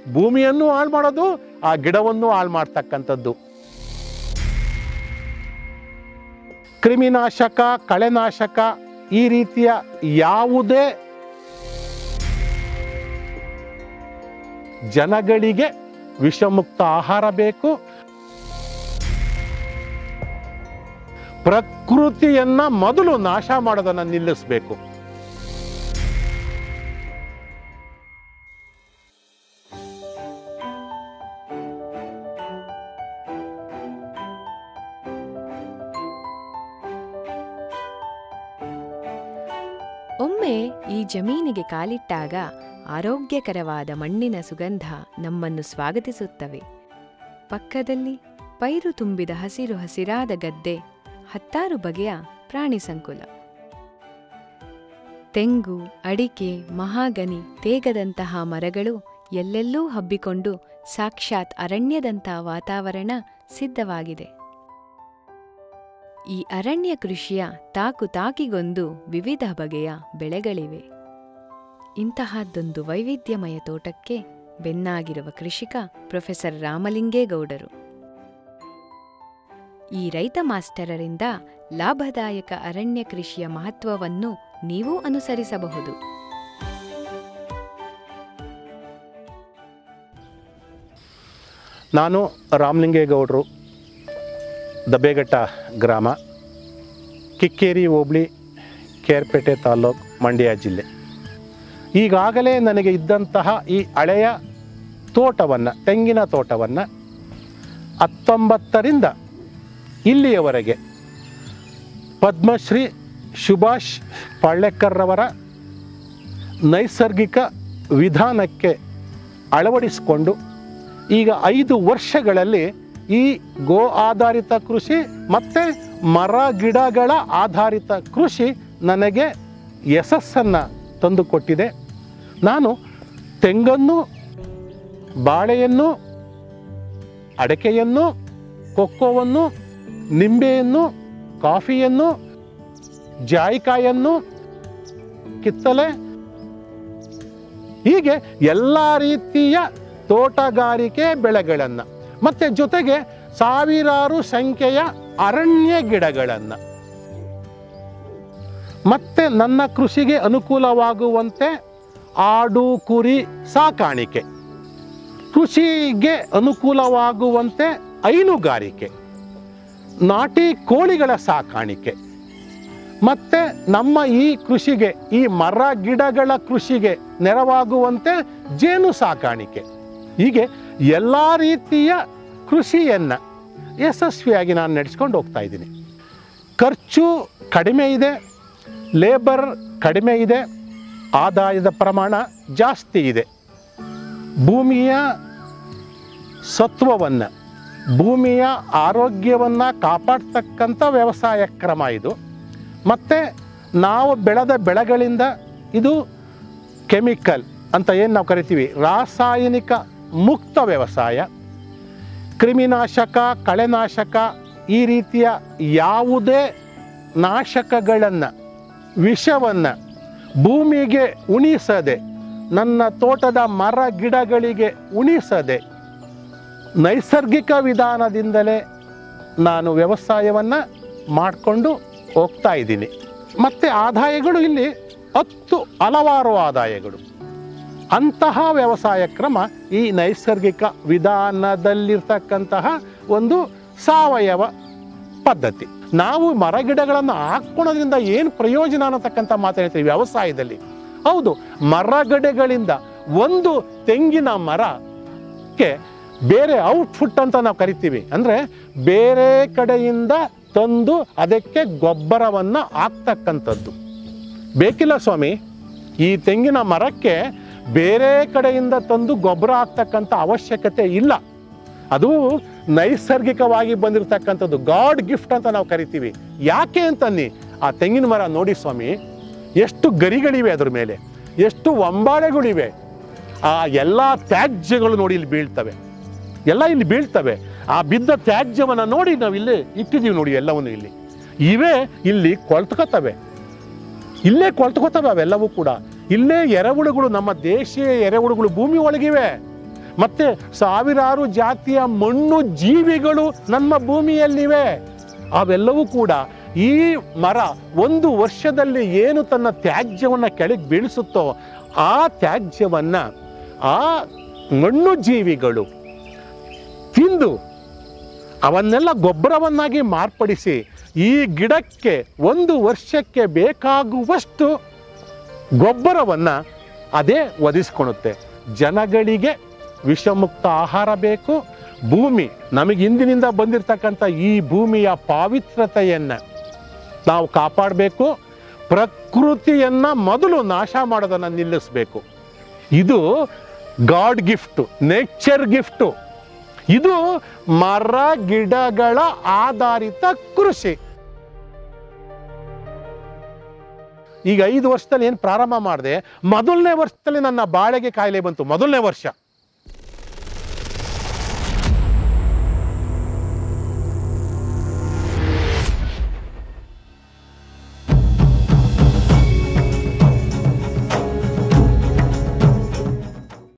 ಭೂಮಿಯನ್ನು ಹಾಳು ಮಾಡೋದು ಆ ಗಿಡವನ್ನು ಹಾಳು ಮಾಡ್ತಕ್ಕಂಥದ್ದು ಕ್ರಿಮಿನಾಶಕ ಕಳೆನಾಶಕ ಈ ರೀತಿಯ ಯಾವುದೇ ಜನಗಳಿಗೆ ವಿಷಮುಕ್ತ ಆಹಾರ ಬೇಕು ಪ್ರಕೃತಿಯನ್ನ ಮೊದಲು ನಾಶ ಮಾಡೋದನ್ನ ನಿಲ್ಲಿಸಬೇಕು ಒಮ್ಮೆ ಈ ಜಮೀನಿಗೆ ಕಾಲಿಟ್ಟಾಗ ಆರೋಗ್ಯಕರವಾದ ಮಣ್ಣಿನ ಸುಗಂಧ ನಮ್ಮನ್ನು ಸ್ವಾಗತಿಸುತ್ತವೆ ಪಕ್ಕದಲ್ಲಿ ಪೈರು ತುಂಬಿದ ಹಸಿರು ಹಸಿರಾದ ಗದ್ದೆ ಹತ್ತಾರು ಬಗೆಯ ಪ್ರಾಣಿ ಸಂಕುಲ ತೆಂಗು ಅಡಿಕೆ ಮಹಾಗನಿ ತೇಗದಂತಹ ಮರಗಳು ಎಲ್ಲೆಲ್ಲೂ ಹಬ್ಬಿಕೊಂಡು ಸಾಕ್ಷಾತ್ ಅರಣ್ಯದಂಥ ವಾತಾವರಣ ಸಿದ್ಧವಾಗಿದೆ ಈ ಅರಣ್ಯ ಕೃಷಿಯ ತಾಕು ತಾಕಿಗೊಂದು ವಿವಿಧ ಬಗೆಯ ಬೆಳೆಗಳಿವೆ ಇಂತಹದ್ದೊಂದು ವೈವಿಧ್ಯಮಯ ತೋಟಕ್ಕೆ ಬೆನ್ನಾಗಿರುವ ಕೃಷಿಕ ಪ್ರೊಫೆಸರ್ ರಾಮಲಿಂಗೇಗೌಡರು ಈ ರೈತ ಮಾಸ್ಟರರಿಂದ ಲಾಭದಾಯಕ ಅರಣ್ಯ ಕೃಷಿಯ ಮಹತ್ವವನ್ನು ನೀವೂ ಅನುಸರಿಸಬಹುದು ನಾನು ರಾಮಲಿಂಗೇಗೌಡರು ದಬ್ಬೆಘಟ್ಟ ಗ್ರಾಮ ಕಿಕ್ಕೇರಿ ಹೋಬಳಿ ಕೇರ್ಪೇಟೆ ತಾಲ್ಲೂಕು ಮಂಡ್ಯ ಜಿಲ್ಲೆ ಈಗಾಗಲೇ ನನಗೆ ಇದ್ದಂತಹ ಈ ಹಳೆಯ ತೋಟವನ್ನು ತೆಂಗಿನ ತೋಟವನ್ನು ಹತ್ತೊಂಬತ್ತರಿಂದ ಇಲ್ಲಿಯವರೆಗೆ ಪದ್ಮಶ್ರೀ ಸುಭಾಷ್ ಪಾಳ್ಯಕ್ಕರ್ರವರ ನೈಸರ್ಗಿಕ ವಿಧಾನಕ್ಕೆ ಅಳವಡಿಸಿಕೊಂಡು ಈಗ ಐದು ವರ್ಷಗಳಲ್ಲಿ ಈ ಗೋ ಆಧಾರಿತ ಕೃಷಿ ಮತ್ತು ಮರ ಗಿಡಗಳ ಆಧಾರಿತ ಕೃಷಿ ನನಗೆ ಯಶಸ್ಸನ್ನು ತಂದುಕೊಟ್ಟಿದೆ ನಾನು ತೆಂಗನ್ನು ಬಾಳೆಯನ್ನು ಅಡಕೆಯನ್ನು ಕೊಕ್ಕೋವನ್ನು ನಿಂಬೆಯನ್ನು ಕಾಫಿಯನ್ನು ಜಾಯಿಕಾಯನ್ನು ಕಿತ್ತಲೆ ಹೀಗೆ ಎಲ್ಲ ರೀತಿಯ ತೋಟಗಾರಿಕೆ ಬೆಳೆಗಳನ್ನು ಮತ್ತು ಜೊತೆಗೆ ಸಾವಿರಾರು ಸಂಖ್ಯೆಯ ಅರಣ್ಯ ಗಿಡಗಳನ್ನು ಮತ್ತೆ ನನ್ನ ಕೃಷಿಗೆ ಅನುಕೂಲವಾಗುವಂತೆ ಆಡು ಕುರಿ ಸಾಕಾಣಿಕೆ ಕೃಷಿಗೆ ಅನುಕೂಲವಾಗುವಂತೆ ಹೈನುಗಾರಿಕೆ ನಾಟಿ ಕೋಳಿಗಳ ಸಾಕಾಣಿಕೆ ಮತ್ತೆ ನಮ್ಮ ಈ ಕೃಷಿಗೆ ಈ ಮರ ಗಿಡಗಳ ಕೃಷಿಗೆ ನೆರವಾಗುವಂತೆ ಜೇನು ಸಾಕಾಣಿಕೆ ಹೀಗೆ ಎಲ್ಲ ರೀತಿಯ ಕೃಷಿಯನ್ನು ಯಶಸ್ವಿಯಾಗಿ ನಾನು ನಡೆಸ್ಕೊಂಡು ಹೋಗ್ತಾ ಇದ್ದೀನಿ ಖರ್ಚು ಕಡಿಮೆ ಇದೆ ಲೇಬರ್ ಕಡಿಮೆ ಇದೆ ಆದಾಯದ ಪ್ರಮಾಣ ಜಾಸ್ತಿ ಇದೆ ಭೂಮಿಯ ಸತ್ವವನ್ನು ಭೂಮಿಯ ಆರೋಗ್ಯವನ್ನು ಕಾಪಾಡ್ತಕ್ಕಂಥ ವ್ಯವಸಾಯ ಕ್ರಮ ಇದು ಮತ್ತು ನಾವು ಬೆಳೆದ ಬೆಳೆಗಳಿಂದ ಇದು ಕೆಮಿಕಲ್ ಅಂತ ಏನು ನಾವು ಕರಿತೀವಿ ರಾಸಾಯನಿಕ ಮುಕ್ತ ವ್ಯವಸಾಯ ಕ್ರಿಮಿನಾಶಕ ಕಳೆನಾಶಕ ಈ ರೀತಿಯ ಯಾವುದೇ ನಾಶಕಗಳನ್ನು ವಿಷವನ್ನು ಭೂಮಿಗೆ ಉಣಿಸದೆ ನನ್ನ ತೋಟದ ಮರ ಗಿಡಗಳಿಗೆ ಉಣಿಸದೆ ನೈಸರ್ಗಿಕ ವಿಧಾನದಿಂದಲೇ ನಾನು ವ್ಯವಸಾಯವನ್ನು ಮಾಡಿಕೊಂಡು ಹೋಗ್ತಾ ಇದ್ದೀನಿ ಮತ್ತು ಆದಾಯಗಳು ಇಲ್ಲಿ ಹತ್ತು ಹಲವಾರು ಆದಾಯಗಳು ಅಂತಹ ವ್ಯವಸಾಯ ಕ್ರಮ ಈ ನೈಸರ್ಗಿಕ ವಿಧಾನದಲ್ಲಿರ್ತಕ್ಕಂತಹ ಒಂದು ಸಾವಯವ ಪದ್ಧತಿ ನಾವು ಮರಗಿಡಗಳನ್ನು ಹಾಕ್ಕೊಳೋದ್ರಿಂದ ಏನು ಪ್ರಯೋಜನ ಅನ್ನತಕ್ಕಂಥ ಮಾತು ಹೇಳ್ತೀವಿ ವ್ಯವಸಾಯದಲ್ಲಿ ಹೌದು ಮರಗಿಡಗಳಿಂದ ಒಂದು ತೆಂಗಿನ ಮರಕ್ಕೆ ಬೇರೆ ಔಟ್ಫುಟ್ ಅಂತ ನಾವು ಕರಿತೀವಿ ಅಂದರೆ ಬೇರೆ ಕಡೆಯಿಂದ ತಂದು ಅದಕ್ಕೆ ಗೊಬ್ಬರವನ್ನು ಹಾಕ್ತಕ್ಕಂಥದ್ದು ಬೇಕಿಲ್ಲ ಸ್ವಾಮಿ ಈ ತೆಂಗಿನ ಮರಕ್ಕೆ ಬೇರೆ ಕಡೆಯಿಂದ ತಂದು ಗೊಬ್ಬರ ಹಾಕ್ತಕ್ಕಂಥ ಅವಶ್ಯಕತೆ ಇಲ್ಲ ಅದು ನೈಸರ್ಗಿಕವಾಗಿ ಬಂದಿರತಕ್ಕಂಥದ್ದು ಗಾಡ್ ಗಿಫ್ಟ್ ಅಂತ ನಾವು ಕರಿತೀವಿ ಯಾಕೆ ಅಂತನ್ನಿ ಆ ತೆಂಗಿನ ಮರ ನೋಡಿ ಸ್ವಾಮಿ ಎಷ್ಟು ಗರಿಗಳಿವೆ ಅದ್ರ ಮೇಲೆ ಎಷ್ಟು ಒಂಬಾಳೆಗಳಿವೆ ಆ ಎಲ್ಲ ತ್ಯಾಜ್ಯಗಳು ನೋಡಿ ಇಲ್ಲಿ ಬೀಳ್ತವೆ ಎಲ್ಲ ಇಲ್ಲಿ ಬೀಳ್ತವೆ ಆ ಬಿದ್ದ ತ್ಯಾಜ್ಯವನ್ನು ನೋಡಿ ನಾವು ಇಲ್ಲಿ ಇಟ್ಟಿದ್ದೀವಿ ನೋಡಿ ಎಲ್ಲವನ್ನು ಇಲ್ಲಿ ಇವೇ ಇಲ್ಲಿ ಕೊಳ್ತ್ಕೋತವೆ ಇಲ್ಲೇ ಕೊಳ್ತ್ಕೋತವೆ ಅವೆಲ್ಲವೂ ಕೂಡ ಇಲ್ಲೇ ಎರೆಹುಳುಗಳು ನಮ್ಮ ದೇಶೀಯ ಎರೆಹುಳುಗಳು ಭೂಮಿ ಒಳಗಿವೆ ಮತ್ತೆ ಸಾವಿರಾರು ಜಾತಿಯ ಮಣ್ಣು ಜೀವಿಗಳು ನಮ್ಮ ಭೂಮಿಯಲ್ಲಿವೆ ಅವೆಲ್ಲವೂ ಕೂಡ ಈ ಮರ ಒಂದು ವರ್ಷದಲ್ಲಿ ಏನು ತನ್ನ ತ್ಯಾಜ್ಯವನ್ನು ಕೆಳಗೆ ಬೀಳಿಸುತ್ತೋ ಆ ತ್ಯಾಜ್ಯವನ್ನ ಆ ಮಣ್ಣು ಜೀವಿಗಳು ತಿಂದು ಅವನ್ನೆಲ್ಲ ಗೊಬ್ಬರವನ್ನಾಗಿ ಮಾರ್ಪಡಿಸಿ ಈ ಗಿಡಕ್ಕೆ ಒಂದು ವರ್ಷಕ್ಕೆ ಬೇಕಾಗುವಷ್ಟು ಗೊಬ್ಬರವನ್ನು ಅದೇ ಒದಗಿಸ್ಕೊಳುತ್ತೆ ಜನಗಳಿಗೆ ವಿಷಮುಕ್ತ ಆಹಾರ ಬೇಕು ಭೂಮಿ ನಮಗೆ ಇಂದಿನಿಂದ ಬಂದಿರತಕ್ಕಂಥ ಈ ಭೂಮಿಯ ಪಾವಿತ್ರತೆಯನ್ನು ನಾವು ಕಾಪಾಡಬೇಕು ಪ್ರಕೃತಿಯನ್ನು ಮೊದಲು ನಾಶ ಮಾಡೋದನ್ನು ನಿಲ್ಲಿಸಬೇಕು ಇದು ಗಾಡ್ ಗಿಫ್ಟು ನೇಚರ್ ಗಿಫ್ಟು ಇದು ಮರ ಗಿಡಗಳ ಆಧಾರಿತ ಕೃಷಿ ಈಗ ಐದು ವರ್ಷದಲ್ಲಿ ಏನು ಪ್ರಾರಂಭ ಮಾಡಿದೆ ಮೊದಲನೇ ವರ್ಷದಲ್ಲಿ ನನ್ನ ಬಾಳೆಗೆ ಕಾಯಿಲೆ ಬಂತು ಮೊದಲನೇ ವರ್ಷ